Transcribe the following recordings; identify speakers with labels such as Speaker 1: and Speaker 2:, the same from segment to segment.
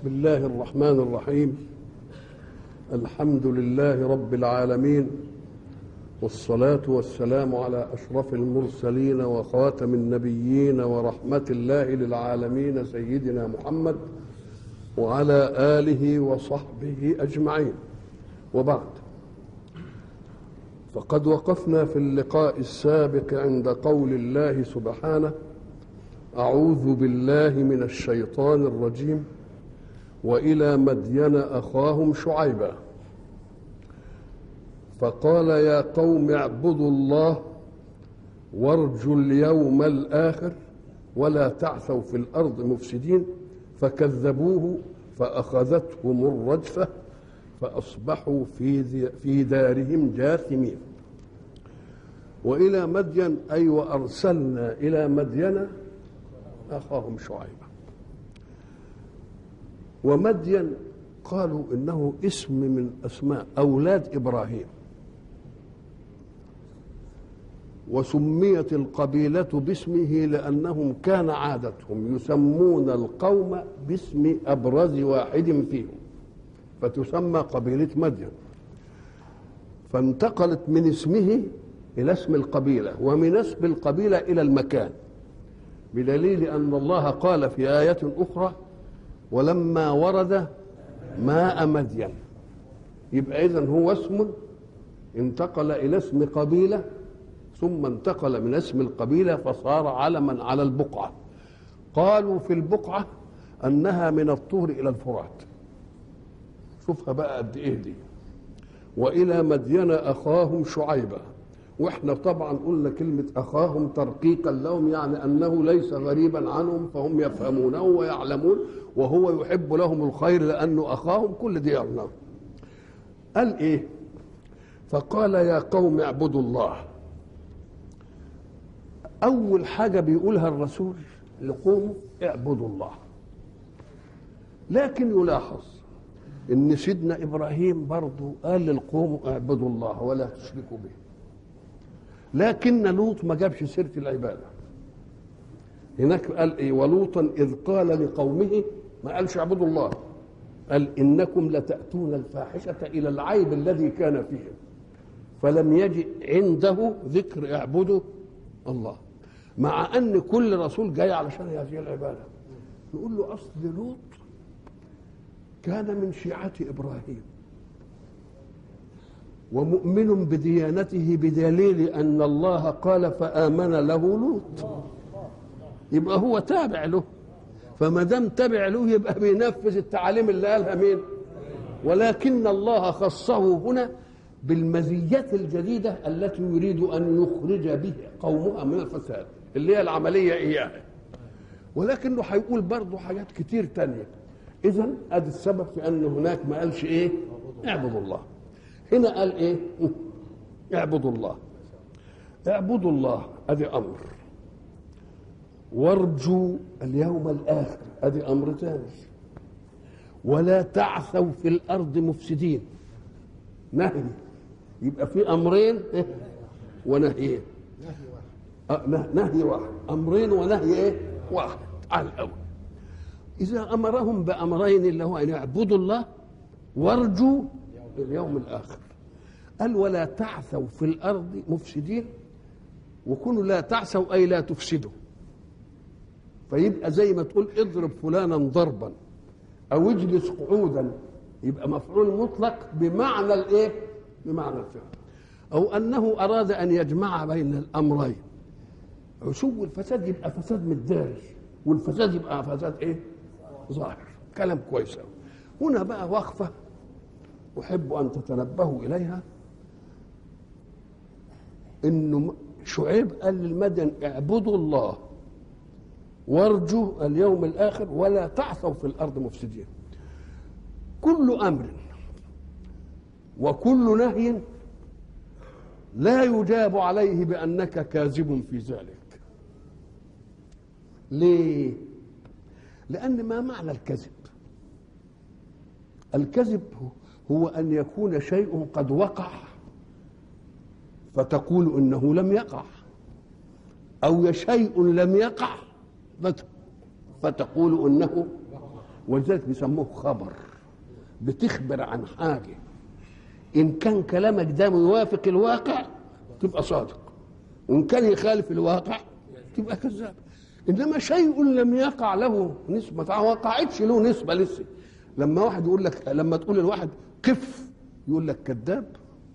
Speaker 1: بسم الله الرحمن الرحيم الحمد لله رب العالمين والصلاة والسلام على أشرف المرسلين وخاتم النبيين ورحمة الله للعالمين سيدنا محمد وعلى آله وصحبه أجمعين وبعد فقد وقفنا في اللقاء السابق عند قول الله سبحانه أعوذ بالله من الشيطان الرجيم والى مدين اخاهم شعيبا فقال يا قوم اعبدوا الله وارجوا اليوم الاخر ولا تعثوا في الارض مفسدين فكذبوه فاخذتهم الرجفه فاصبحوا في في دارهم جاثمين والى مدين اي وارسلنا الى مدين اخاهم شعيبا ومدين قالوا انه اسم من اسماء اولاد ابراهيم وسميت القبيله باسمه لانهم كان عادتهم يسمون القوم باسم ابرز واحد فيهم فتسمى قبيله مدين فانتقلت من اسمه الى اسم القبيله ومن اسم القبيله الى المكان بدليل ان الله قال في ايه اخرى ولما ورد ماء مدين يبقى اذا هو اسم انتقل الى اسم قبيله ثم انتقل من اسم القبيله فصار علما على البقعه قالوا في البقعه انها من الطور الى الفرات شوفها بقى قد ايه دي والى مدين اخاهم شعيبا واحنا طبعا قلنا كلمه اخاهم ترقيقا لهم يعني انه ليس غريبا عنهم فهم يفهمونه ويعلمون وهو يحب لهم الخير لانه اخاهم كل دي يعلم قال ايه فقال يا قوم اعبدوا الله اول حاجه بيقولها الرسول لقومه اعبدوا الله لكن يلاحظ ان سيدنا ابراهيم برضه قال للقوم اعبدوا الله ولا تشركوا به لكن لوط ما جابش سيره العباده هناك قال ايه ولوطا اذ قال لقومه ما قالش اعبدوا الله قال انكم لتاتون الفاحشه الى العيب الذي كان فيهم فلم يجئ عنده ذكر اعبدوا الله مع ان كل رسول جاي علشان هذه العباده نقول له اصل لوط كان من شيعه ابراهيم ومؤمن بديانته بدليل ان الله قال فامن له لوط يبقى هو تابع له فما دام تابع له يبقى بينفذ التعاليم اللي قالها مين ولكن الله خصه هنا بالمزيات الجديدة التي يريد أن يخرج به قومها من الفساد اللي هي العملية إياها ولكنه هيقول برضه حاجات كتير تانية إذا أدي السبب في أن هناك ما قالش إيه اعبدوا الله هنا قال إيه اعبدوا الله اعبدوا الله أدي أمر وارجوا اليوم الآخر أدي أمر ثاني ولا تعثوا في الأرض مفسدين نهي يبقى في أمرين ونهيين نهي واحد أمرين ونهي إيه واحد على الأول إذا أمرهم بأمرين اللي هو أن يعبدوا الله وارجوا اليوم الآخر قال ولا تعثوا في الأرض مفسدين وكونوا لا تعثوا أي لا تفسدوا فيبقى زي ما تقول اضرب فلانا ضربا او اجلس قعودا يبقى مفعول مطلق بمعنى الايه بمعنى الفعل او انه اراد ان يجمع بين الامرين عشو الفساد يبقى فساد متدارج والفساد يبقى فساد ايه ظاهر كلام كويس أوي. هنا بقى وقفه احب ان تتنبهوا اليها انه شعيب قال للمدن اعبدوا الله وارجوا اليوم الاخر ولا تعثوا في الارض مفسدين كل امر وكل نهي لا يجاب عليه بانك كاذب في ذلك ليه لان ما معنى الكذب الكذب هو ان يكون شيء قد وقع فتقول انه لم يقع او شيء لم يقع فتقول انه ولذلك بيسموه خبر بتخبر عن حاجه ان كان كلامك ده يوافق الواقع تبقى صادق وان كان يخالف الواقع تبقى كذاب انما شيء لم يقع له نسبه ما وقعتش له نسبه لسه لما واحد يقول لك لما تقول لواحد قف يقول لك كذاب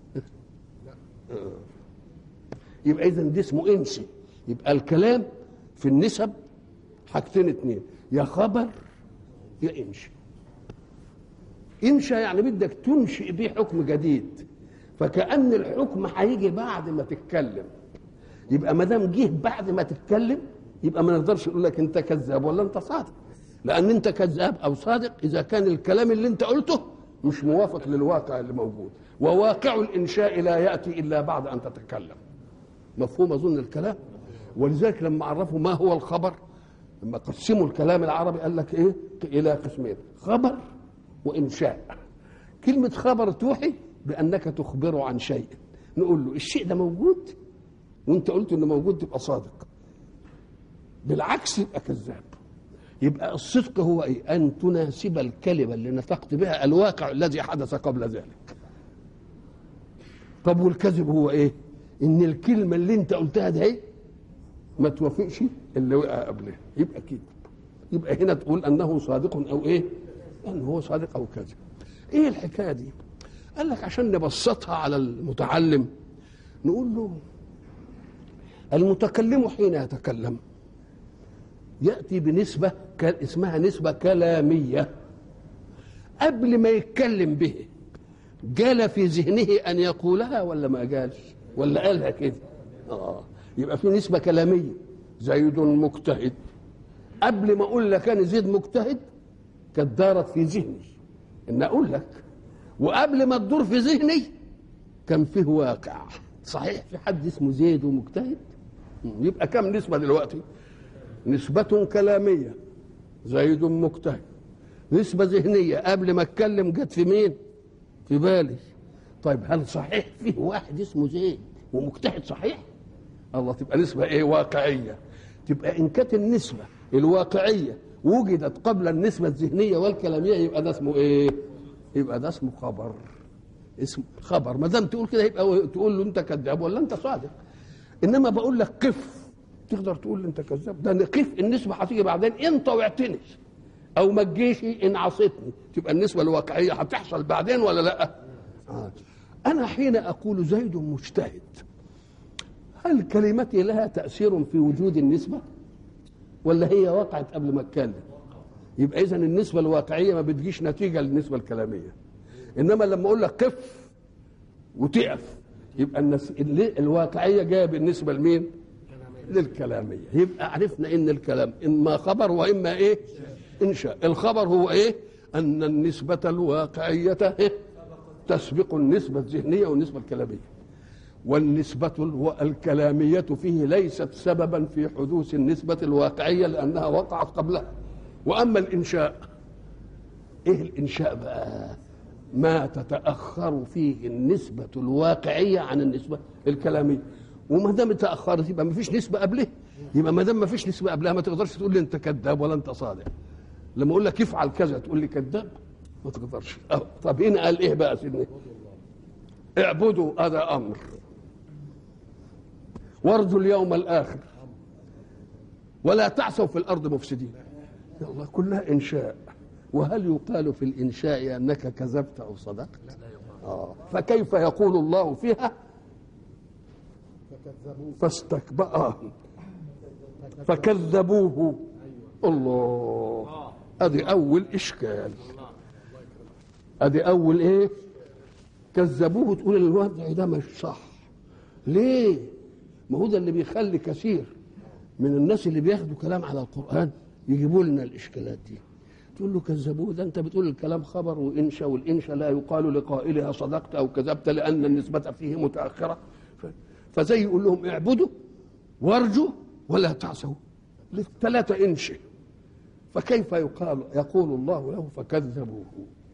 Speaker 1: يبقى اذا ده اسمه انسي يبقى الكلام في النسب حاجتين اتنين يا خبر يا انشاء انشاء يعني بدك تنشئ به حكم جديد فكأن الحكم هيجي بعد ما تتكلم يبقى ما دام جه بعد ما تتكلم يبقى ما نقدرش نقول لك انت كذاب ولا انت صادق لان انت كذاب او صادق اذا كان الكلام اللي انت قلته مش موافق للواقع اللي موجود وواقع الانشاء لا ياتي الا بعد ان تتكلم مفهوم اظن الكلام ولذلك لما عرفوا ما هو الخبر لما قسموا الكلام العربي قال لك ايه الى قسمين خبر وانشاء كلمه خبر توحي بانك تخبره عن شيء نقول له الشيء ده موجود وانت قلت انه موجود تبقى صادق بالعكس يبقى كذاب يبقى الصدق هو ايه ان تناسب الكلمه اللي نطقت بها الواقع الذي حدث قبل ذلك طب والكذب هو ايه ان الكلمه اللي انت قلتها ده ايه ما توافقش اللي وقع قبلها يبقى كذب يبقى هنا تقول انه صادق او ايه انه هو صادق او كذب ايه الحكايه دي قال لك عشان نبسطها على المتعلم نقول له المتكلم حين يتكلم ياتي بنسبه اسمها نسبه كلاميه قبل ما يتكلم به جال في ذهنه ان يقولها ولا ما جالش ولا قالها كده اه يبقى في نسبه كلاميه زيد مجتهد قبل ما اقول لك انا زيد مجتهد كانت دارت في ذهني ان اقول لك وقبل ما تدور في ذهني كان فيه واقع صحيح في حد اسمه زيد ومجتهد يبقى كم نسبه دلوقتي نسبة كلامية زيد مجتهد نسبة ذهنية قبل ما اتكلم جت في مين؟ في بالي طيب هل صحيح فيه واحد اسمه زيد ومجتهد صحيح؟ الله تبقى نسبة ايه واقعية تبقى ان كانت النسبة الواقعية وجدت قبل النسبة الذهنية والكلامية يبقى ده اسمه ايه؟ يبقى ده اسمه خبر اسم خبر ما دام تقول كده يبقى تقول له انت كذاب ولا انت صادق انما بقول لك قف تقدر تقول لي انت كذاب ده نقف النسبه هتيجي بعدين انت وعتني او ما تجيش ان عصيتني تبقى النسبه الواقعيه هتحصل بعدين ولا لا آه. انا حين اقول زيد مجتهد هل كلمتي لها تاثير في وجود النسبه ولا هي وقعت قبل ما اتكلم يبقى اذا النسبه الواقعيه ما بتجيش نتيجه للنسبه الكلاميه انما لما اقول لك قف وتقف يبقى النس... الواقعيه جايه بالنسبه لمين للكلامية يبقى عرفنا ان الكلام اما خبر واما ايه انشاء الخبر هو ايه ان النسبة الواقعية إيه؟ تسبق النسبة الذهنية والنسبة الكلامية والنسبة الكلامية فيه ليست سببا في حدوث النسبة الواقعية لأنها وقعت قبلها وأما الإنشاء إيه الإنشاء بقى ما تتأخر فيه النسبة الواقعية عن النسبة الكلامية وما دام تاخرت يبقى ما فيش نسبه قبله يبقى ما دام ما فيش نسبه قبلها ما تقدرش تقول لي انت كذاب ولا انت صادق لما اقول لك افعل كذا تقول لي كذاب ما تقدرش أه. طب هنا قال ايه بقى سيدنا اعبدوا هذا امر وارجوا اليوم الاخر ولا تعثوا في الارض مفسدين الله كلها انشاء وهل يقال في الانشاء انك كذبت او صدقت آه. فكيف يقول الله فيها فاستكبر فكذبوه الله ادي اول اشكال ادي اول ايه كذبوه تقول الوضع ده مش صح ليه ما هو ده اللي بيخلي كثير من الناس اللي بياخدوا كلام على القران يجيبوا لنا الاشكالات دي تقول له كذبوه ده انت بتقول الكلام خبر وانشا والانشا لا يقال لقائلها صدقت او كذبت لان النسبه فيه متاخره فزي يقول لهم اعبدوا وارجوا ولا تعصوا للثلاثة انشئ فكيف يقال يقول الله له فكذبوه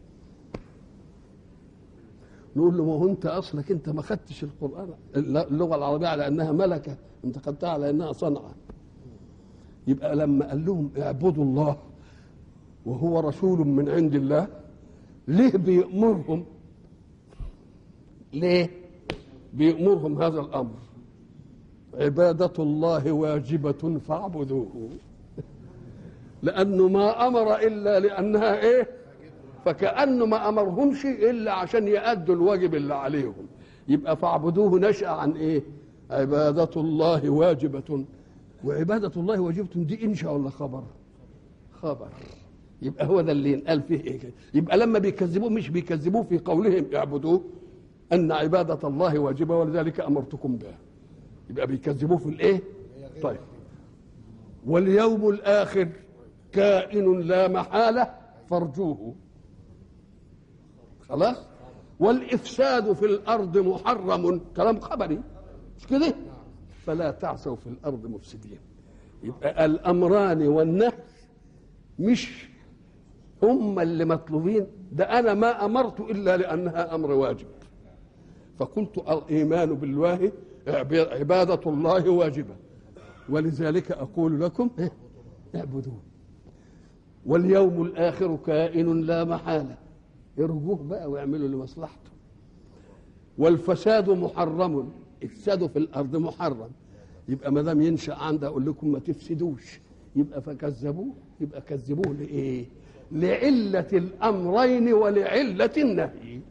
Speaker 1: نقول له ما هو انت اصلك انت ما خدتش القران اللغه العربيه على انها ملكه انت خدتها على انها صنعه يبقى لما قال لهم اعبدوا الله وهو رسول من عند الله ليه بيأمرهم ليه بيأمرهم هذا الأمر عبادة الله واجبة فاعبدوه لأنه ما أمر إلا لأنها إيه فكأنه ما أمرهمش إلا عشان يأدوا الواجب اللي عليهم يبقى فاعبدوه نشأ عن إيه عبادة الله واجبة وعبادة الله واجبة دي إنشاء ولا خبر خبر يبقى هو ده اللي ينقال فيه إيه كده. يبقى لما بيكذبوه مش بيكذبوه في قولهم اعبدوه أن عبادة الله واجبة ولذلك أمرتكم بها يبقى بيكذبوه في الإيه طيب واليوم الآخر كائن لا محالة فارجوه خلاص والإفساد في الأرض محرم كلام خبري مش كده فلا تعثوا في الأرض مفسدين يبقى الأمران والنهي مش هم اللي مطلوبين ده أنا ما أمرت إلا لأنها أمر واجب فقلت الإيمان بالله عبادة الله واجبة ولذلك أقول لكم اعبدوه واليوم الآخر كائن لا محالة ارجوه بقى واعملوا لمصلحته والفساد محرم افسادوا في الارض محرم يبقى ما دام ينشا عندي اقول لكم ما تفسدوش يبقى فكذبوه يبقى كذبوه لايه؟ لعلة الأمرين ولعلة النهي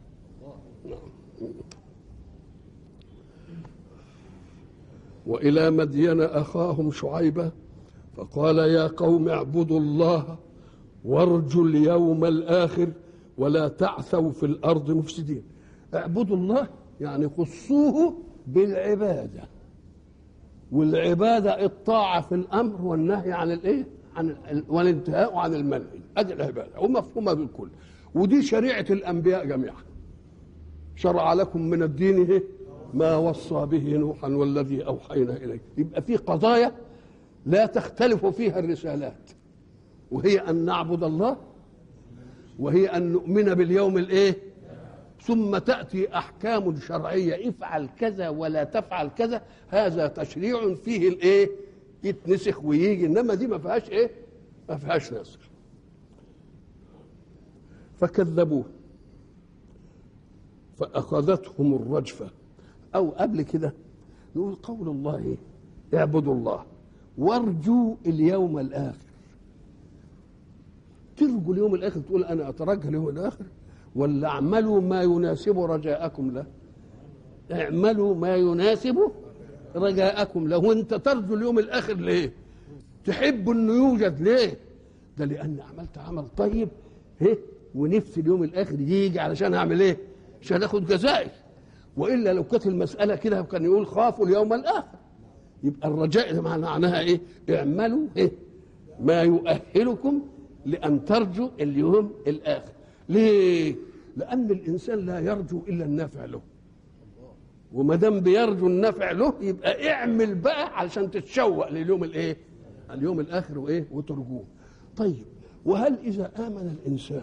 Speaker 1: وإلى مدين أخاهم شعيبة فقال يا قوم اعبدوا الله وارجوا اليوم الآخر ولا تعثوا في الأرض مفسدين اعبدوا الله يعني خصوه بالعبادة والعبادة الطاعة في الأمر والنهي عن الإيه؟ عن ال- والانتهاء عن المنهي ادي العباده ومفهومه بالكل ودي شريعه الانبياء جميعا شرع لكم من الدين إيه؟ ما وصى به نوحا والذي اوحينا اليه يبقى في قضايا لا تختلف فيها الرسالات وهي ان نعبد الله وهي ان نؤمن باليوم الايه ثم تاتي احكام شرعيه افعل كذا ولا تفعل كذا هذا تشريع فيه الايه يتنسخ ويجي انما دي ما فيهاش ايه ما فيهاش نسخ فكذبوه فاخذتهم الرجفه او قبل كده نقول قول الله ايه اعبدوا الله وارجوا اليوم الاخر ترجوا اليوم الاخر تقول انا اترجى اليوم الاخر ولا اعملوا ما يناسب رجاءكم له اعملوا ما يناسب رجاءكم له وانت ترجو اليوم الاخر ليه تحب انه يوجد ليه ده لان عملت عمل طيب ايه ونفسي اليوم الاخر يجي علشان اعمل ايه عشان اخد جزائي والا لو كانت المساله كده كان يقول خافوا اليوم الاخر يبقى الرجاء ده معناها ايه اعملوا ايه ما يؤهلكم لان ترجوا اليوم الاخر ليه لان الانسان لا يرجو الا النافع له وما دام بيرجو النفع له يبقى اعمل بقى علشان تتشوق لليوم الايه اليوم الاخر وايه وترجوه طيب وهل اذا امن الانسان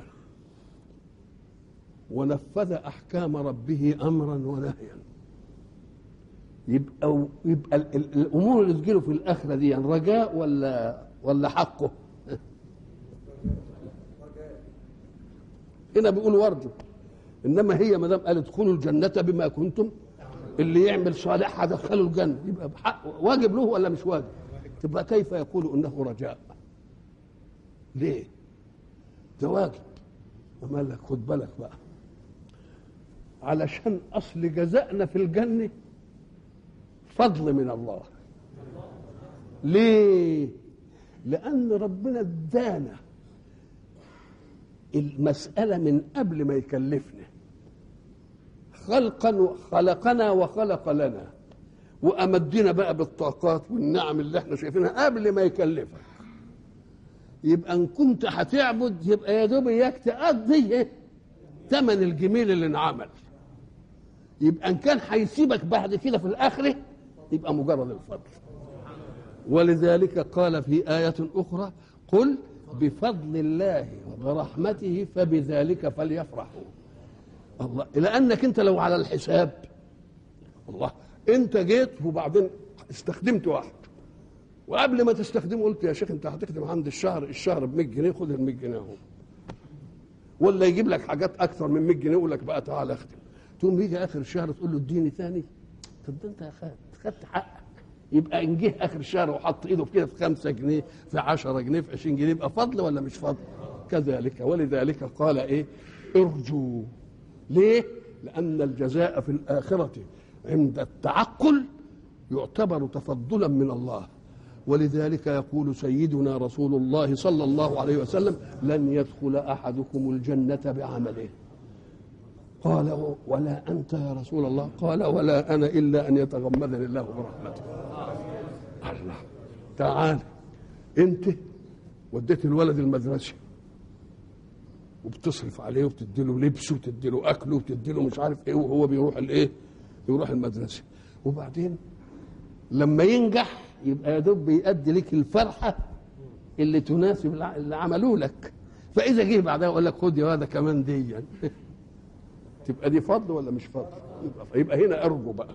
Speaker 1: ونفذ احكام ربه امرا ونهيا يبقى يبقى ال- ال- الامور اللي تجيله في الاخره دي يعني رجاء ولا ولا حقه هنا بيقول وارجو انما هي ما دام قال ادخلوا الجنه بما كنتم اللي يعمل صالح هدخله الجنه يبقى بحق واجب له ولا مش واجب تبقى كيف يقول انه رجاء ليه ده واجب أما قال لك خد بالك بقى علشان اصل جزائنا في الجنه فضل من الله ليه لان ربنا ادانا المساله من قبل ما يكلفنا خلقا خلقنا وخلق لنا وامدنا بقى بالطاقات والنعم اللي احنا شايفينها قبل ما يكلفك يبقى ان كنت هتعبد يبقى يا دوب اياك تقضي ايه ثمن الجميل اللي انعمل يبقى ان كان هيسيبك بعد كده في الاخره يبقى مجرد الفضل ولذلك قال في آية أخرى قل بفضل الله وبرحمته فبذلك فليفرحوا الله لأنك أنت لو على الحساب الله أنت جيت وبعدين استخدمت واحد وقبل ما تستخدمه قلت يا شيخ انت هتخدم عند الشهر الشهر ب 100 جنيه خد ال 100 جنيه اهو ولا يجيب لك حاجات اكثر من 100 جنيه يقول لك بقى تعالى اخدم تقوم يجي اخر الشهر تقول له اديني ثاني طب ده انت خدت خدت حقك يبقى ان جه اخر الشهر وحط ايده في كده في 5 جنيه في 10 جنيه في 20 جنيه يبقى فضل ولا مش فضل؟ كذلك ولذلك قال ايه؟ ارجوا ليه؟ لان الجزاء في الاخره عند التعقل يعتبر تفضلا من الله ولذلك يقول سيدنا رسول الله صلى الله عليه وسلم لن يدخل احدكم الجنه بعمله قال ولا انت يا رسول الله قال ولا انا الا ان يتغمدني الله برحمته الله تعال انت وديت الولد المدرسه وبتصرف عليه وبتدي له لبسه وبتدي له اكله وبتدي له مش عارف ايه وهو بيروح الايه يروح المدرسه وبعدين لما ينجح يبقى يا دوب بيأدي لك الفرحه اللي تناسب اللي عملوه لك فاذا جه بعدها يقول لك خد يا هذا كمان دي يعني. تبقى دي فضل ولا مش فضل يبقى, يبقى هنا ارجو بقى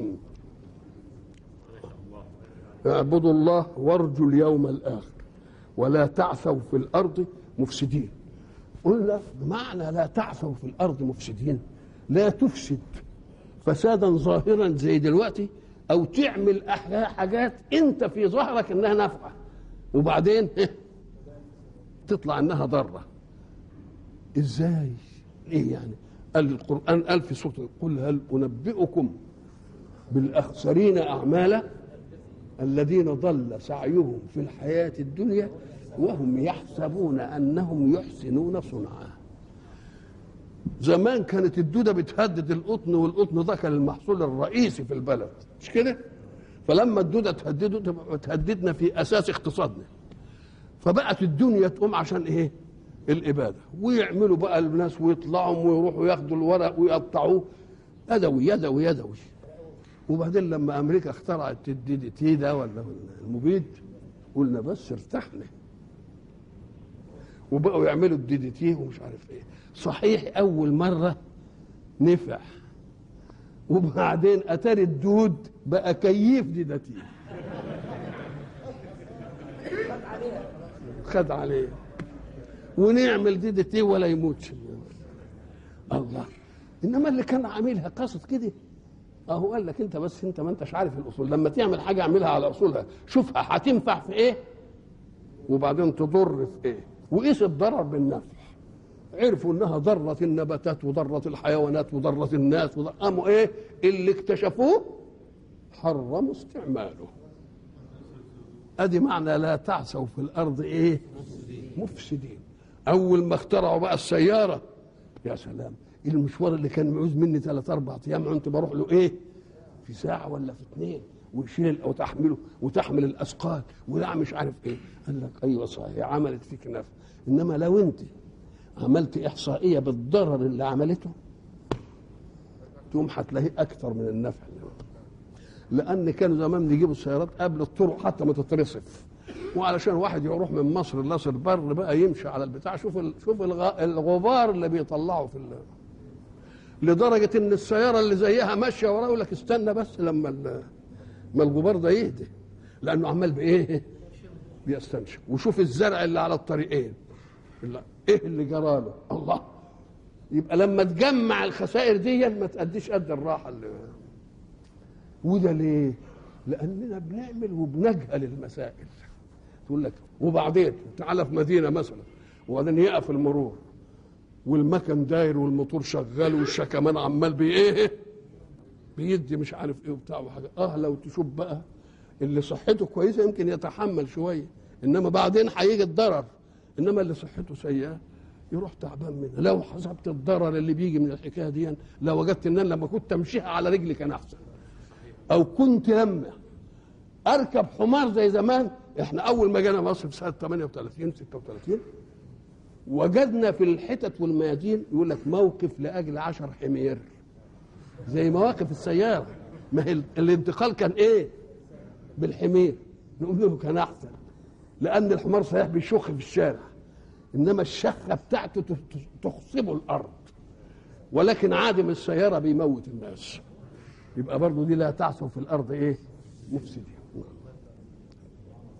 Speaker 1: اعبدوا الله وارجوا اليوم الاخر ولا تعثوا في الارض مفسدين قلنا بمعنى لا تعثوا في الارض مفسدين لا تفسد فسادا ظاهرا زي دلوقتي او تعمل حاجات انت في ظهرك انها نافعه وبعدين تطلع انها ضاره ازاي ايه يعني قال القران قال في سوره قل هل انبئكم بالاخسرين اعمالا الذين ضل سعيهم في الحياه الدنيا وهم يحسبون انهم يحسنون صنعا زمان كانت الدوده بتهدد القطن والقطن ده كان المحصول الرئيسي في البلد مش كده فلما الدوده تهدده تبقى تهددنا في اساس اقتصادنا فبقت الدنيا تقوم عشان ايه الاباده ويعملوا بقى الناس ويطلعوا ويروحوا ياخدوا الورق ويقطعوه يدوي يدوي يدوي وبعدين لما امريكا اخترعت الدي دي تي ده ولا المبيد قلنا بس ارتحنا وبقوا يعملوا الدي دي تي ومش عارف ايه صحيح اول مره نفع وبعدين اتاري الدود بقى كيف دي دي تي خد عليه ونعمل دي دي تي ولا يموتش الله انما اللي كان عاملها قصد كده اهو قال لك انت بس انت ما انتش عارف الاصول لما تعمل حاجه اعملها على اصولها شوفها هتنفع في ايه وبعدين تضر في ايه وقيس الضرر بالنفع عرفوا انها ضرت النباتات وضرت الحيوانات وضرت الناس وضر... قاموا ايه اللي اكتشفوه حرموا استعماله ادي معنى لا تعثوا في الارض ايه مفسدين اول ما اخترعوا بقى السياره يا سلام المشوار اللي كان معوز مني ثلاث اربع ايام كنت بروح له ايه في ساعه ولا في اثنين ويشيل او تحمله وتحمل الاثقال ولا مش عارف ايه قال لك ايوه صحيح عملت فيك نفع انما لو انت عملت احصائيه بالضرر اللي عملته تقوم هتلاقيه اكثر من النفع لان كانوا زمان بيجيبوا السيارات قبل الطرق حتى ما تترصف وعلشان واحد يروح من مصر لمصر بر بقى يمشي على البتاع شوف ال... شوف الغبار اللي بيطلعه في ال... لدرجه ان السياره اللي زيها ماشيه وراه يقول لك استنى بس لما ال... ما الغبار ده يهدي لانه عمال بايه بيستنشق وشوف الزرع اللي على الطريقين لا ايه اللي جرى له الله يبقى لما تجمع الخسائر دي ما تأديش قد الراحه اللي وده ليه لاننا بنعمل وبنجهل المسائل تقول لك وبعدين تعالى في مدينه مثلا وبعدين يقف المرور والمكن داير والموتور شغال والشكمان عمال بايه بيدي مش عارف ايه وبتاع وحاجه اه لو تشوف بقى اللي صحته كويسه يمكن يتحمل شويه انما بعدين هيجي الضرر انما اللي صحته سيئه يروح تعبان منها لو حسبت الضرر اللي بيجي من الحكايه دي لو وجدت ان انا لما كنت امشيها على رجلي كان احسن او كنت لما اركب حمار زي زمان احنا اول ما جينا مصر في سنه 38 36 وجدنا في الحتت والميادين يقول لك موقف لاجل 10 حمير زي مواقف السياره ما هي الانتقال كان ايه بالحمير نقول له كان احسن لان الحمار صحيح بيشخ في الشارع انما الشخه بتاعته تخصبه الارض ولكن عادم السياره بيموت الناس يبقى برضه دي لا تعثوا في الارض ايه مفسدين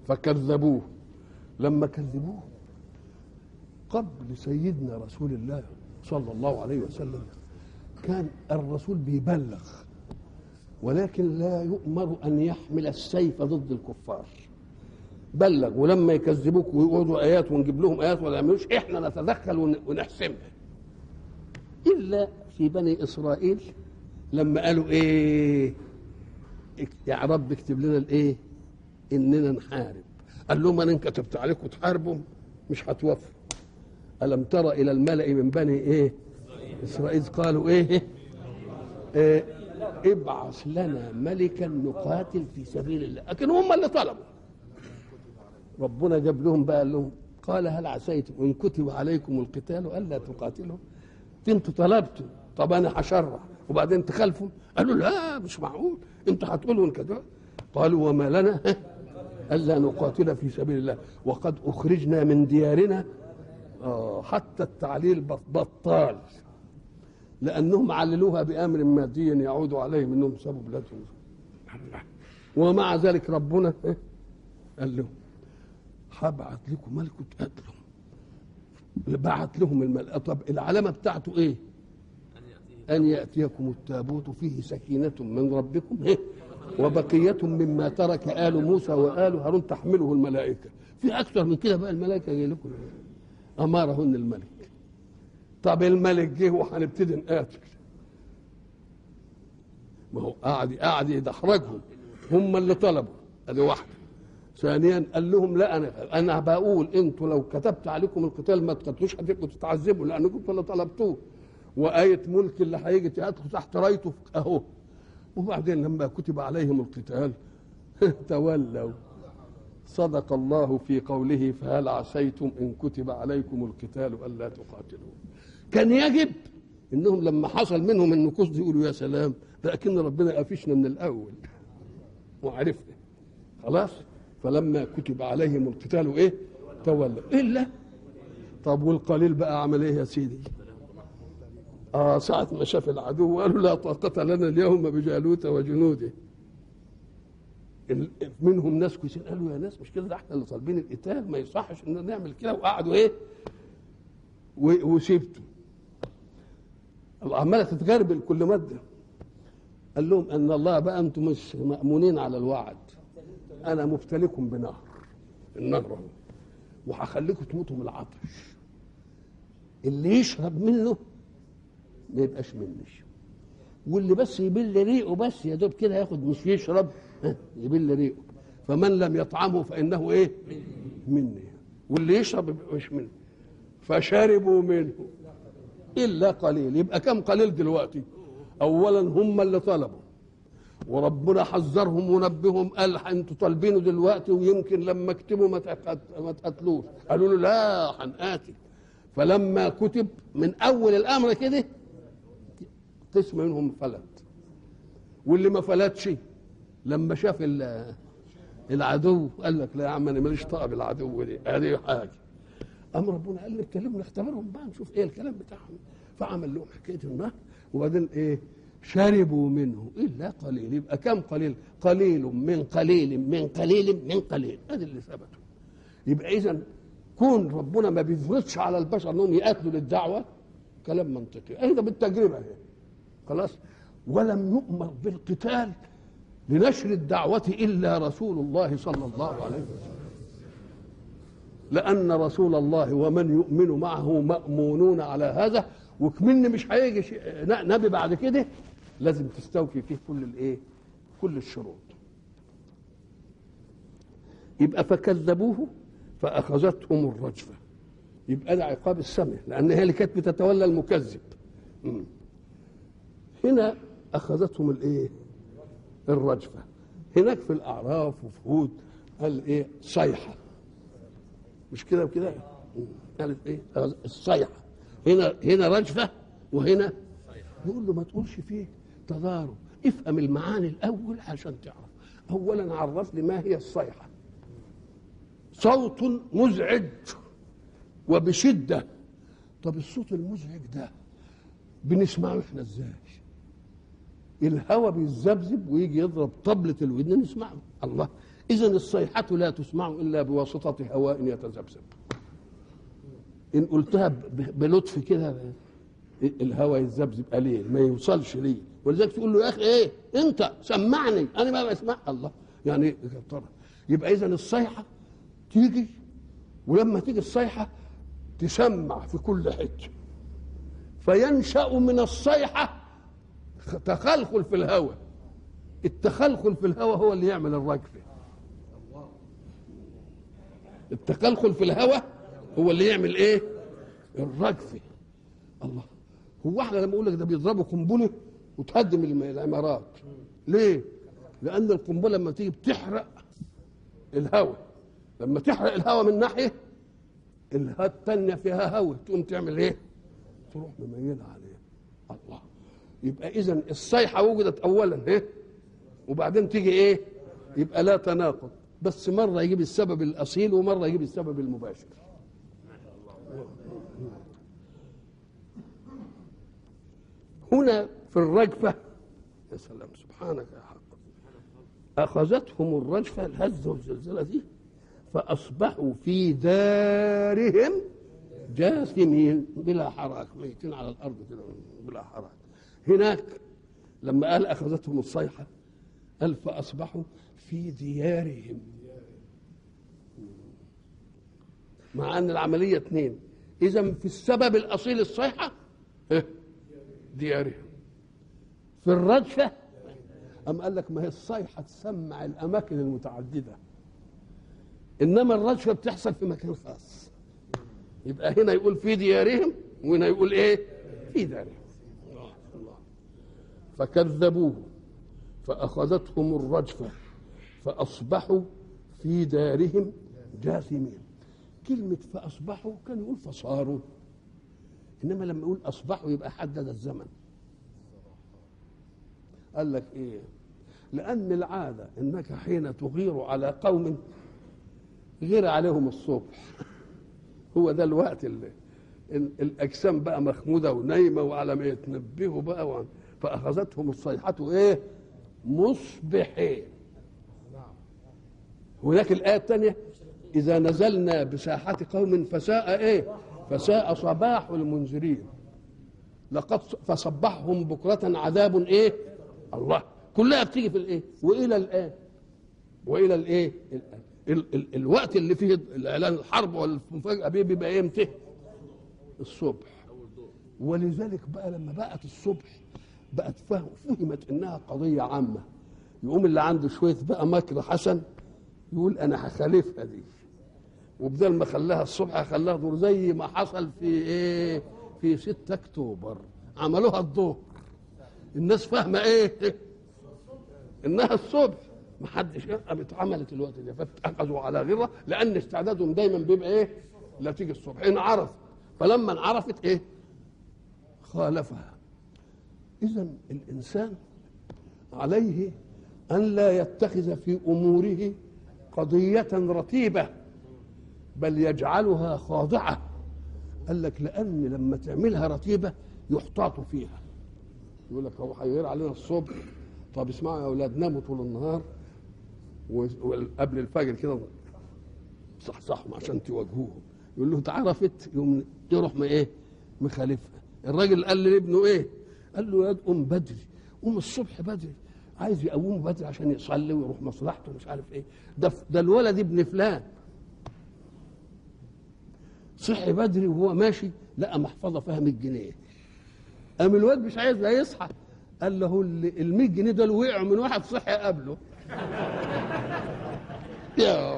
Speaker 1: فكذبوه لما كذبوه قبل سيدنا رسول الله صلى الله عليه وسلم كان الرسول بيبلغ ولكن لا يؤمر ان يحمل السيف ضد الكفار بلغ ولما يكذبوك ويقعدوا ايات ونجيب لهم ايات ولا يعملوش احنا نتدخل ون- ونحسمها الا في بني اسرائيل لما قالوا ايه اك- يا رب اكتب لنا الايه اننا نحارب قال لهم انا ان كتبت عليكم تحاربوا مش هتوفوا الم تر الى الملا من بني ايه اسرائيل قالوا ايه, إيه ابعث لنا ملكا نقاتل في سبيل الله لكن هم اللي طلبوا ربنا جاب لهم بقى قال لهم قال هل عسيتم ان كتب عليكم القتال الا تقاتلوا انتوا طلبتوا طب انا هشرع وبعدين تخالفوا قالوا لا مش معقول انتوا هتقولوا ان كده قالوا وما لنا الا نقاتل في سبيل الله وقد اخرجنا من ديارنا آه حتى التعليل بط- بطال لانهم عللوها بامر مادي يعود عليهم انهم سابوا بلادهم ومع ذلك ربنا إيه؟ قال لهم هبعت لكم ملك تقاتلهم بعت لهم الملك طب العلامه بتاعته ايه ان ياتيكم التابوت فيه سكينه من ربكم إيه؟ وبقيه مما ترك ال موسى وال هارون تحمله الملائكه في اكثر من كده بقى الملائكه جاي لكم امرهن الملك طب الملك جه وهنبتدي نقاتل ما هو قاعد قاعد يدحرجهم هم اللي طلبوا ادي واحده ثانيا قال لهم لا انا انا بقول انتوا لو كتبت عليكم القتال ما تقتلوش هتبقوا تتعذبوا لانكم انتوا اللي طلبتوه وايه ملك اللي هيجي تقاتلوا تحت رايته اهو وبعدين لما كتب عليهم القتال تولوا صدق الله في قوله فهل عسيتم ان كتب عليكم القتال الا تقاتلوا كان يجب انهم لما حصل منهم النكوص دي يقولوا يا سلام لكن ربنا قفشنا من الاول وعرفنا خلاص فلما كتب عليهم القتال ايه تولوا الا طب والقليل بقى عمل ايه يا سيدي اه ساعة ما شاف العدو قالوا لا طاقة لنا اليوم بجالوت وجنوده ال- منهم ناس كويسين قالوا يا ناس مش كده ده احنا اللي طالبين القتال ما يصحش ان نعمل كده وقعدوا ايه و- وسيبته عماله تتغربل كل ماده قال لهم ان الله بقى انتم مش مامونين على الوعد انا مبتليكم بنهر النهر اهو وهخليكم تموتوا من العطش اللي يشرب منه ما يبقاش مني واللي بس يبل ريقه بس يا دوب كده ياخد مش يشرب ها، يبل ريقه فمن لم يطعمه فانه ايه مني واللي يشرب يبقى مش مني فشربوا منه الا قليل يبقى كم قليل دلوقتي اولا هم اللي طلبوا وربنا حذرهم ونبههم قال انتوا طالبينه دلوقتي ويمكن لما اكتبوا ما تقت- ما تقتلوش قالوا له لا هنقاتل فلما كتب من اول الامر كده قسم منهم فلت واللي ما فلتش لما شاف ال- العدو قال لك لا يا عم انا ماليش طاقه بالعدو دي هذه حاجه قام ربنا قال لي ابتليهم نختبرهم بقى نشوف ايه الكلام بتاعهم فعمل لهم حكايه النهر وبعدين ايه شربوا منه الا قليل يبقى كم قليل قليل من قليل من قليل من قليل ادي اللي ثبته يبقى اذا كون ربنا ما بيفرضش على البشر انهم يقاتلوا للدعوه كلام منطقي ايضا بالتجربه هي خلاص ولم يؤمر بالقتال لنشر الدعوة إلا رسول الله صلى الله عليه وسلم لأن رسول الله ومن يؤمن معه مأمونون على هذا وكمن مش هيجي شيء- نبي بعد كده لازم تستوفي فيه كل الايه؟ كل الشروط. يبقى فكذبوه فأخذتهم الرجفة. يبقى ده عقاب السمع لأن هي اللي كانت بتتولى المكذب. مم. هنا أخذتهم الايه؟ الرجفة. هناك في الأعراف وفي هود قال ايه؟ صيحة. مش كده وكده قالت ايه الصيحه هنا هنا رجفه وهنا يقول له ما تقولش فيه تضارب افهم المعاني الاول عشان تعرف اولا عرف لي ما هي الصيحه صوت مزعج وبشده طب الصوت المزعج ده بنسمعه احنا ازاي الهواء بيتذبذب ويجي يضرب طبلة الودن نسمعه الله إذا الصيحة لا تسمع إلا بواسطة هواء يتذبذب إن قلتها ب- بلطف كده الهواء يتذبذب قليل ما يوصلش ليه ولذلك تقول له يا أخي إيه أنت سمعني أنا ما بسمع الله يعني طبعا يبقى إذا الصيحة تيجي ولما تيجي الصيحة تسمع في كل حتة فينشأ من الصيحة تخلخل في الهواء التخلخل في الهواء هو اللي يعمل الرجفة التخلخل في الهواء هو اللي يعمل ايه الرجفة الله هو احنا لما اقول لك ده بيضربوا قنبله وتهدم الم- العمارات ليه لان القنبله لما تيجي بتحرق الهواء لما تحرق الهواء من ناحيه الها التانية فيها هواء تقوم تعمل ايه تروح مميلة عليه الله يبقى اذا الصيحه وجدت اولا ايه وبعدين تيجي ايه يبقى لا تناقض بس مره يجيب السبب الاصيل ومره يجيب السبب المباشر هنا في الرجفه يا سلام سبحانك يا حق اخذتهم الرجفه الهزه والزلزله دي فاصبحوا في دارهم جاثمين بلا حراك ميتين على الارض كده بلا حراك هناك لما قال اخذتهم الصيحه قال فاصبحوا في ديارهم مع ان العمليه اثنين اذا في السبب الاصيل الصيحه إيه؟ ديارهم في الرجفه أم قال لك ما هي الصيحه تسمع الاماكن المتعدده انما الرجفه بتحصل في مكان خاص يبقى هنا يقول في ديارهم وهنا يقول ايه في دارهم الله الله فكذبوه فاخذتهم الرجفه فاصبحوا في دارهم جاثمين كلمه فاصبحوا كان يقول فصاروا انما لما يقول اصبحوا يبقى حدد الزمن قال لك ايه لان العاده انك حين تغير على قوم غير عليهم الصبح هو ده الوقت اللي ال- الاجسام بقى مخموده ونايمه وعلى ما يتنبهوا بقى وعن فاخذتهم الصيحه ايه مصبحين هناك الايه الثانيه اذا نزلنا بساحه قوم فساء ايه فساء صباح المنذرين لقد ص- فصبحهم بكره عذاب ايه الله كلها بتيجي في الايه والى الان والى الايه الآن. ال ال الوقت اللي فيه الاعلان الحرب والمفاجاه بيه بيبقى امتى الصبح ولذلك بقى لما بقت الصبح بقت فهم فهمت انها قضيه عامه يقوم اللي عنده شويه بقى مكر حسن يقول انا هخالفها دي وبدل ما خلاها الصبح هخليها ظهر زي ما حصل في ايه في 6 اكتوبر عملوها الظهر الناس فاهمه ايه انها الصبح ما حدش قامت عملت الوقت ده فاتخذوا على غره لان استعدادهم دايما بيبقى ايه لا تيجي الصبح ان عرف فلما انعرفت ايه خالفها اذا الانسان عليه ان لا يتخذ في اموره قضيه رتيبه بل يجعلها خاضعه قال لك لان لما تعملها رتيبه يحتاط فيها يقول لك هو هيغير علينا الصبح طب اسمعوا يا اولاد ناموا طول النهار و- وقبل الفجر كده صحصحهم عشان تواجهوهم يقول له انت عرفت يوم يروح ما ايه مخالفها الراجل قال لابنه ايه قال له يا قوم بدري قوم الصبح بدري عايز يقومه بدري عشان يصلي ويروح مصلحته مش عارف ايه ده ده الولد ابن فلان صحي بدري وهو ماشي لقى محفظه فيها 100 جنيه قام الواد مش عايز لا يصحى قال له ال 100 جنيه دول وقعوا من واحد صحي قبله يا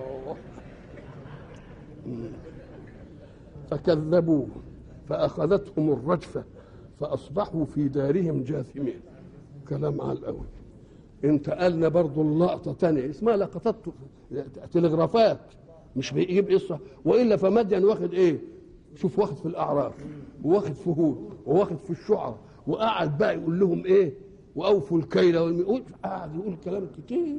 Speaker 1: فكذبوه فأخذتهم الرجفة فأصبحوا في دارهم جاثمين كلام على الأول انتقلنا برضو اللقطة تانية اسمها لقطات تلغرافات مش بيجيب قصة وإلا فمدين واخد إيه شوف واخد في الأعراف وواخد في هود وواخد في الشعر وقعد بقى يقول لهم إيه وأوفوا الكيل والمئول قعد يقول كلام كتير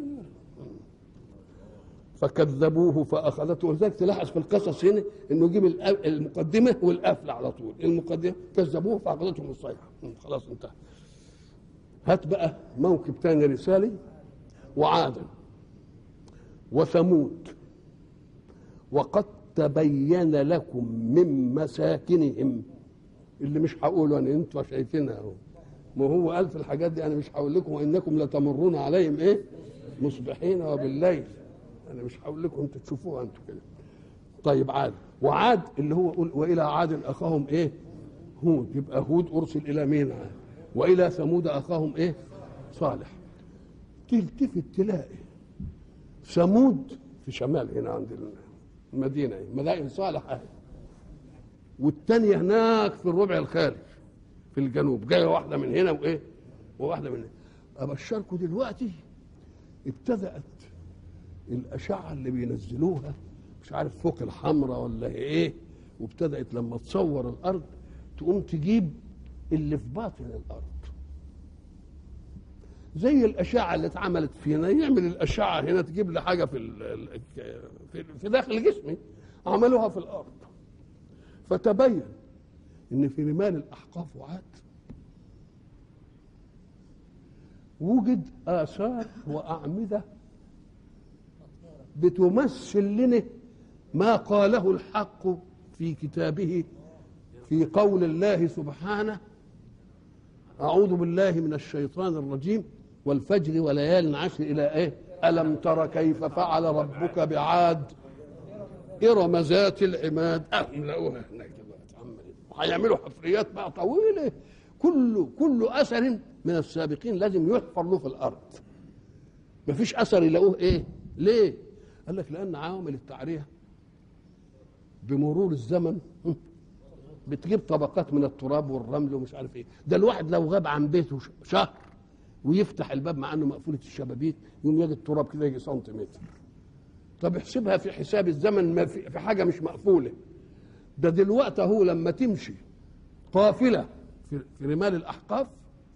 Speaker 1: فكذبوه فاخذته ولذلك تلاحظ في القصص هنا انه يجيب الأ- المقدمه والقفله على طول المقدمه كذبوه فاخذتهم الصيحه خلاص انتهى هات بقى موكب تاني رسالي وعادا وثمود وقد تبين لكم من مساكنهم اللي مش هقوله انا انتوا شايفينها اهو ما هو قال في الحاجات دي انا مش هقول لكم وانكم لتمرون عليهم ايه مصبحين وبالليل انا مش هقول لكم انتوا تشوفوها انتوا كده طيب عاد وعاد اللي هو قل والى عاد اخاهم ايه هود يبقى هود ارسل الى مين عاد والى ثمود اخاهم ايه صالح تلتفت تلاقي ثمود في شمال هنا عند المدينه مدائن صالح اهي والثانيه هناك في الربع الخارج في الجنوب جايه واحده من هنا وايه وواحده من هنا ابشركم دلوقتي ابتدات الاشعه اللي بينزلوها مش عارف فوق الحمراء ولا ايه وابتدات لما تصور الارض تقوم تجيب اللي في باطن الارض زي الاشعه اللي اتعملت فينا يعمل الاشعه هنا تجيب لي حاجه في ال- في في داخل جسمي عملوها في الارض فتبين ان في رمال الاحقاف وعاد وجد اثار واعمده بتمثل لنا ما قاله الحق في كتابه في قول الله سبحانه أعوذ بالله من الشيطان الرجيم والفجر وليال عشر إلى إيه ألم تر كيف فعل ربك بعاد إرم ذات العماد أهم لقوها هناك دلوقتي عمالين. وهيعملوا حفريات بقى طويلة كل كل أثر من السابقين لازم يحفر له في الأرض مفيش أثر يلاقوه إيه ليه قال لك لأن عوامل التعرية بمرور الزمن بتجيب طبقات من التراب والرمل ومش عارف ايه ده الواحد لو غاب عن بيته ش- شهر ويفتح الباب مع انه مقفوله الشبابيك يقوم يجد التراب كده يجي سنتيمتر طب احسبها في حساب الزمن ما في, في حاجه مش مقفوله ده دلوقتي هو لما تمشي قافله في, في رمال الاحقاف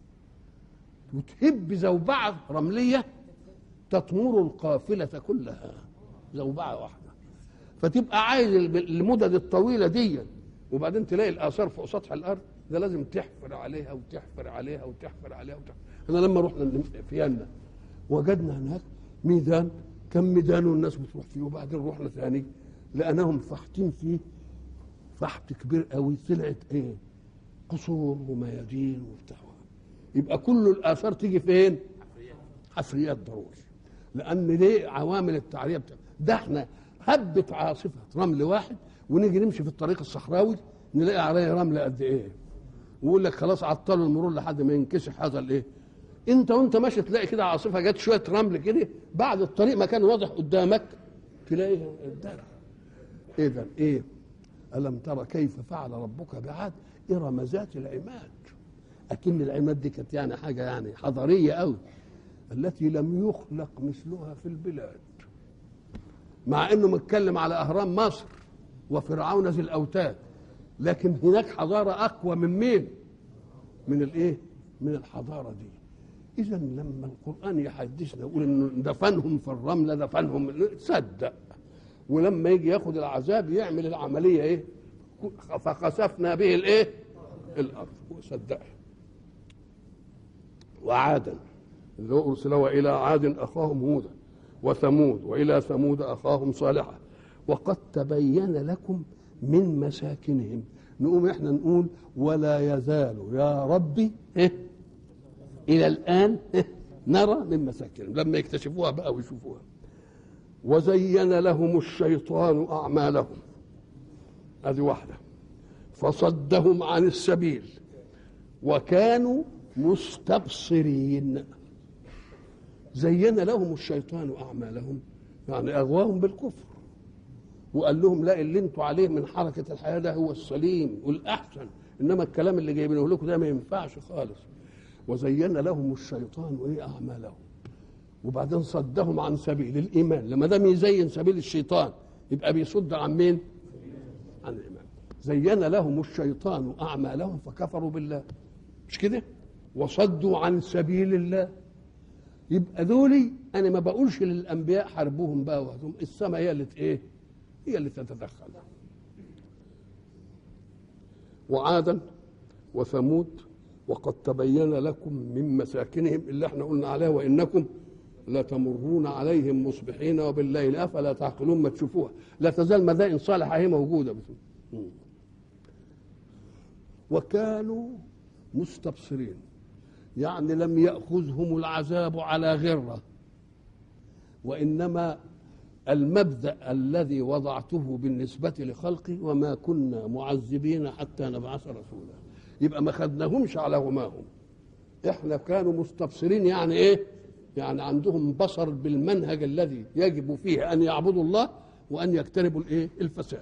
Speaker 1: وتهب زوبعه رمليه تطمر القافله كلها زوبعه واحده فتبقى عايز الب- المدد الطويله دي وبعدين تلاقي الاثار فوق سطح الارض ده لازم تحفر عليها وتحفر عليها وتحفر عليها وتحفر. احنا لما رحنا فيينا وجدنا هناك ميدان كم ميدان والناس بتروح فيه وبعدين رحنا ثاني لقيناهم فاحتين فيه فحت كبير قوي طلعت ايه قصور وميادين وبتاع يبقى كل الاثار تيجي فين حفريات ضروري لان ليه عوامل التعريه بتاع ده احنا هبه عاصفه رمل واحد ونيجي نمشي في الطريق الصحراوي نلاقي عليه رمل قد ايه ويقول لك خلاص عطلوا المرور لحد ما ينكشف هذا الايه انت وانت ماشي تلاقي كده عاصفه جت شويه رمل كده بعد الطريق ما كان واضح قدامك تلاقي قدامك ايه ده ايه الم ترى كيف فعل ربك بعاد ارم ذات العماد اكن العماد دي كانت يعني حاجه يعني حضاريه قوي التي لم يخلق مثلها في البلاد مع انه متكلم على اهرام مصر وفرعون ذي الاوتاد لكن هناك حضاره اقوى من مين من الايه من الحضاره دي اذا لما القران يحدثنا يقول ان دفنهم في الرمله دفنهم تصدق ولما يجي ياخد العذاب يعمل العمليه ايه فخسفنا به الايه الارض وصدقها وعادا اللي هو ارسلوا الى عاد اخاهم هودا وثمود والى ثمود اخاهم صالحا وقد تبين لكم من مساكنهم نقوم احنا نقول ولا يزال يا ربي إيه؟ الى الان إيه؟ نرى من مساكنهم لما يكتشفوها بقى ويشوفوها وزين لهم الشيطان اعمالهم هذه واحده فصدهم عن السبيل وكانوا مستبصرين زين لهم الشيطان اعمالهم يعني اغواهم بالكفر وقال لهم لا اللي انتوا عليه من حركه الحياه ده هو السليم والاحسن انما الكلام اللي جايبينه لكم ده ما ينفعش خالص وزين لهم الشيطان ايه اعمالهم وبعدين صدهم عن سبيل الايمان لما دام يزين سبيل الشيطان يبقى بيصد عن مين عن الايمان زين لهم الشيطان اعمالهم فكفروا بالله مش كده وصدوا عن سبيل الله يبقى دولي انا ما بقولش للانبياء حاربوهم بقى وهدوم السماء هي اللي ايه هي اللي تتدخل وعادا وثمود وقد تبين لكم من مساكنهم اللي احنا قلنا عليها وانكم لا تمرون عليهم مصبحين وبالليل افلا تعقلون ما تشوفوها لا تزال مدائن صالحه هي موجوده وكانوا مستبصرين يعني لم ياخذهم العذاب على غره وانما المبدا الذي وضعته بالنسبه لخلقي وما كنا معذبين حتى نبعث رسولا يبقى ما خدناهمش على هماهم احنا كانوا مستبصرين يعني ايه يعني عندهم بصر بالمنهج الذي يجب فيه ان يعبدوا الله وان يجتنبوا الايه الفساد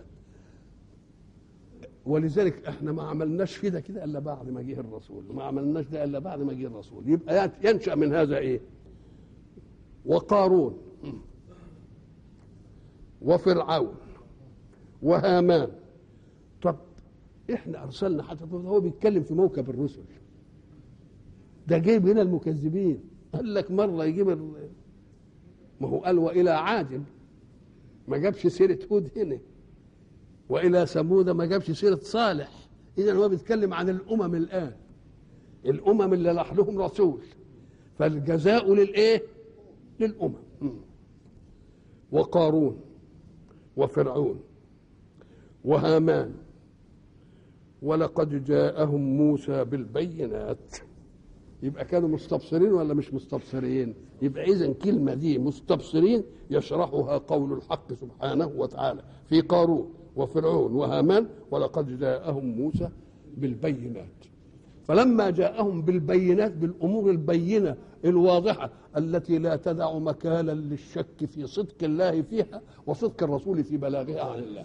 Speaker 1: ولذلك احنا ما عملناش كده كده الا بعد ما جه الرسول ما عملناش ده الا بعد ما جه الرسول يبقى ينشا من هذا ايه وقارون وفرعون وهامان طب احنا ارسلنا حتى هو بيتكلم في موكب الرسل ده جايب هنا المكذبين قال لك مره يجيب ال... ما هو قال والى عاد ما جابش سيره هود هنا والى ثمود ما جابش سيره صالح اذا هو بيتكلم عن الامم الان الامم اللي راح لهم رسول فالجزاء للايه للامم وقارون وفرعون وهامان ولقد جاءهم موسى بالبينات يبقى كانوا مستبصرين ولا مش مستبصرين يبقى اذا كلمه دي مستبصرين يشرحها قول الحق سبحانه وتعالى في قارون وفرعون وهامان ولقد جاءهم موسى بالبينات فلما جاءهم بالبينات بالامور البينه الواضحه التي لا تدع مكانا للشك في صدق الله فيها وصدق الرسول في بلاغها عن الله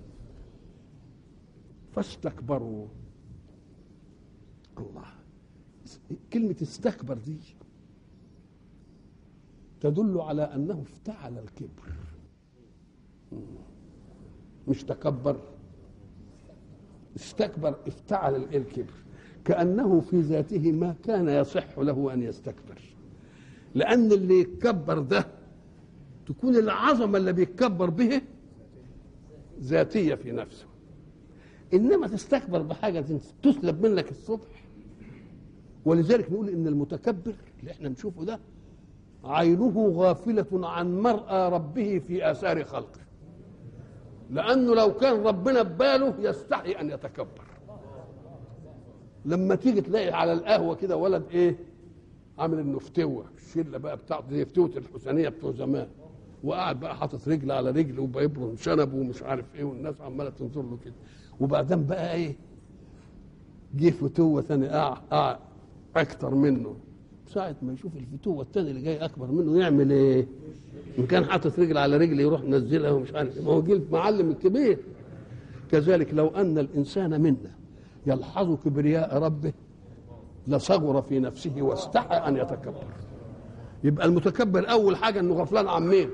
Speaker 1: فاستكبروا الله كلمة استكبر دي تدل على أنه افتعل الكبر مش تكبر استكبر افتعل الكبر كأنه في ذاته ما كان يصح له أن يستكبر لأن اللي يتكبر ده تكون العظمة اللي بيتكبر به ذاتية في نفسه إنما تستكبر بحاجة تسلب منك الصبح ولذلك نقول ان المتكبر اللي احنا نشوفه ده عينه غافلة عن مرأى ربه في آثار خلقه لأنه لو كان ربنا بباله يستحي أن يتكبر لما تيجي تلاقي على القهوة كده ولد إيه عامل إنه فتوة الشلة بقى بتاعته زي فتوة الحسينية بتوع زمان وقاعد بقى حاطط رجل على رجل وبيبرم شنبه ومش عارف ايه والناس عماله تنظر له كده وبعدين بقى ايه جه فتوه ثاني قاع قاع اكتر منه ساعة ما يشوف الفتوة الثاني اللي جاي أكبر منه يعمل إيه؟ إن كان حاطط رجل على رجل يروح منزلها ومش عارف ما هو جه المعلم الكبير كذلك لو أن الإنسان منا يلحظ كبرياء ربه لصغر في نفسه واستحى أن يتكبر يبقى المتكبر أول حاجة إنه غفلان عن مين؟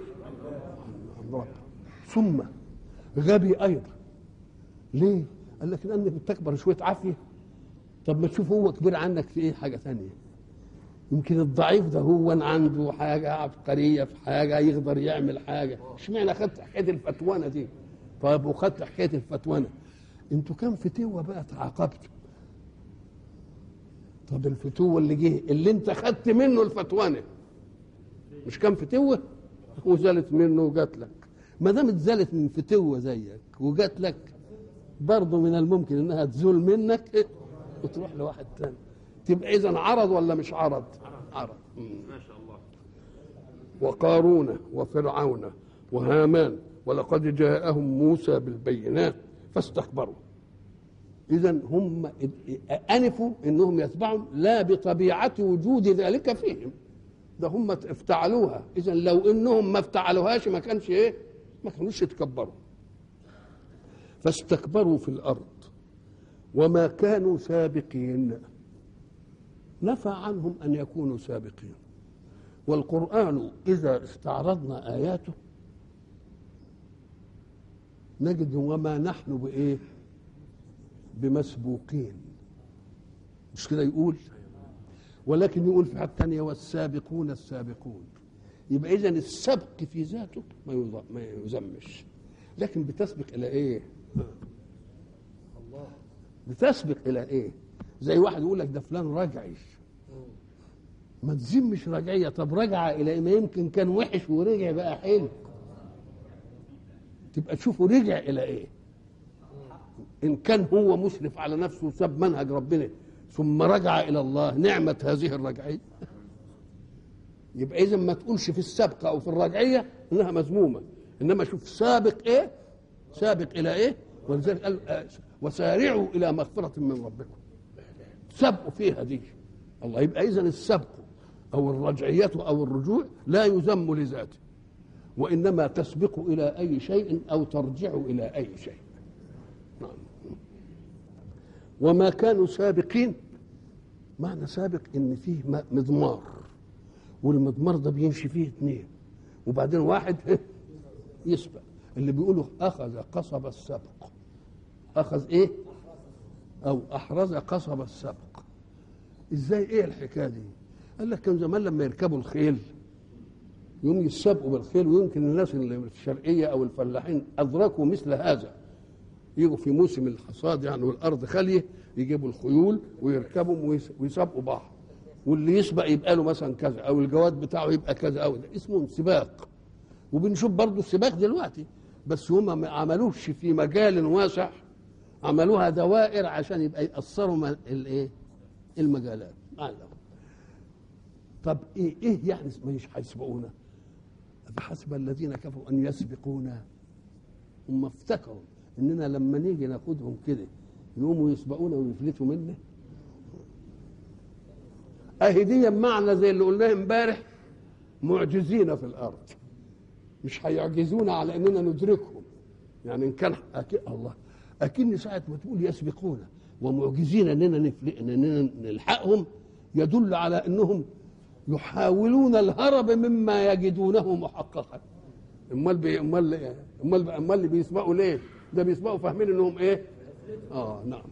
Speaker 1: ثم غبي أيضا ليه؟ قال لك لأنك بتكبر شوية عافية طب ما تشوف هو كبير عنك في ايه حاجه ثانيه يمكن الضعيف ده هو عنده حاجه عبقريه في حاجه يقدر يعمل حاجه اشمعنى خدت حكايه الفتوانه دي طيب وخدت حكايه الفتوانه انتوا كم فتوه بقى تعاقبتوا طب الفتوه اللي جه اللي انت خدت منه الفتوانه مش كم فتوه وزالت منه وجات لك ما دام اتزالت من فتوه زيك وجات لك برضه من الممكن انها تزول منك وتروح لواحد تاني تبقى اذا عرض ولا مش عرض عرض
Speaker 2: ما شاء الله
Speaker 1: وقارون وفرعون وهامان ولقد جاءهم موسى بالبينات فاستكبروا اذا هم انفوا انهم يتبعوا لا بطبيعه وجود ذلك فيهم ده هم افتعلوها اذا لو انهم ما افتعلوهاش ما كانش ايه ما كانوش يتكبروا فاستكبروا في الارض وما كانوا سابقين نفى عنهم ان يكونوا سابقين والقران اذا استعرضنا اياته نجد وما نحن بايه بمسبوقين مش كده يقول ولكن يقول في حته ثانيه والسابقون السابقون يبقى اذا السبق في ذاته ما ما يذمش لكن بتسبق الى ايه بتسبق الى ايه زي واحد يقول لك ده فلان رجعي ما تذمش رجعيه طب رجع الى إيه؟ ما يمكن كان وحش ورجع بقى حلو تبقى تشوفه رجع الى ايه ان كان هو مسرف على نفسه وساب منهج ربنا ثم رجع الى الله نعمه هذه الرجعيه يبقى اذا ما تقولش في السابقه او في الرجعيه انها مذمومه انما شوف سابق ايه سابق الى ايه ولذلك قال آه، وسارعوا الى مغفره من ربكم سبقوا فيها دي الله يبقى اذا السبق او الرجعيه او الرجوع لا يذم لذاته وانما تسبق الى اي شيء او ترجع الى اي شيء نعم وما كانوا سابقين معنى سابق ان فيه م- مضمار والمضمار ده بيمشي فيه اثنين وبعدين واحد يسبق اللي بيقولوا اخذ قصب السبق اخذ ايه او احرز قصب السبق ازاي ايه الحكايه دي قال لك كان زمان لما يركبوا الخيل يوم يسابقوا بالخيل ويمكن الناس اللي في الشرقيه او الفلاحين ادركوا مثل هذا يجوا في موسم الحصاد يعني والارض خاليه يجيبوا الخيول ويركبوا ويس- ويسابقوا بعض واللي يسبق يبقى له مثلا كذا او الجواد بتاعه يبقى كذا او ده اسمه سباق وبنشوف برضه السباق دلوقتي بس هم ما عملوش في مجال واسع عملوها دوائر عشان يبقى يأثروا م- الايه المجالات معلم. طب ايه ايه يعني مش هيسبقونا فحسب الذين كفروا ان يسبقونا هم افتكروا اننا لما نيجي ناخدهم كده يقوموا يسبقونا ويفلتوا منا اهي دي معنى زي اللي قلناه امبارح معجزين في الارض مش هيعجزونا على اننا ندركهم يعني ان كان أكيد الله اكن ساعه ما تقول يسبقونا ومعجزين اننا نفل- اننا نلحقهم يدل على انهم يحاولون الهرب مما يجدونه محققا امال بي امال امال امال اللي بيسبقوا ليه؟ ده بيسبقوا فاهمين انهم ايه؟ اه نعم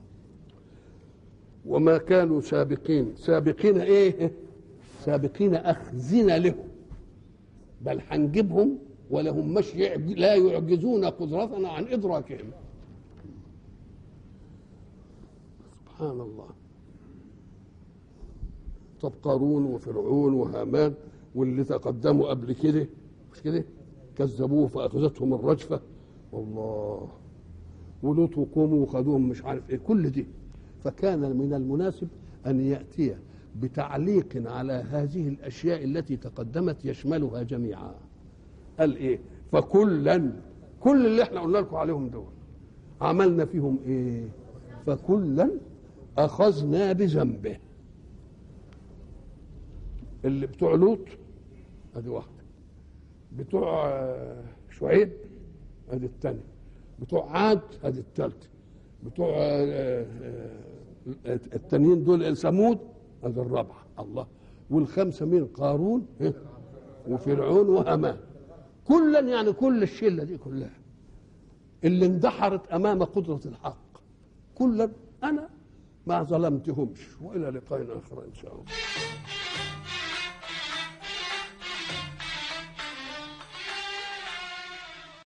Speaker 1: وما كانوا سابقين سابقين ايه؟ سابقين اخذنا لهم بل هنجيبهم ولهم مش يعج- لا يعجزون قدرتنا عن ادراكهم سبحان الله طب قارون وفرعون وهامان واللي تقدموا قبل كده مش كده كذبوه فاخذتهم الرجفه والله ولوط وقوموا وخدوهم مش عارف ايه كل دي فكان من المناسب ان ياتي بتعليق على هذه الاشياء التي تقدمت يشملها جميعا قال ايه فكلا كل اللي احنا قلنا لكم عليهم دول عملنا فيهم ايه فكلا اخذنا بذنبه اللي بتوع لوط ادي واحده بتوع آه، شعيب ادي الثانيه بتوع عاد ادي الثالثه بتوع آه، آه، التانيين دول ثمود ادي الرابعه الله والخمسه مين قارون إيه؟ وفرعون وهامان كلا يعني كل الشله دي كلها اللي اندحرت امام قدره الحق كلا انا ما ظلمتهمش والى لقاء اخر ان شاء الله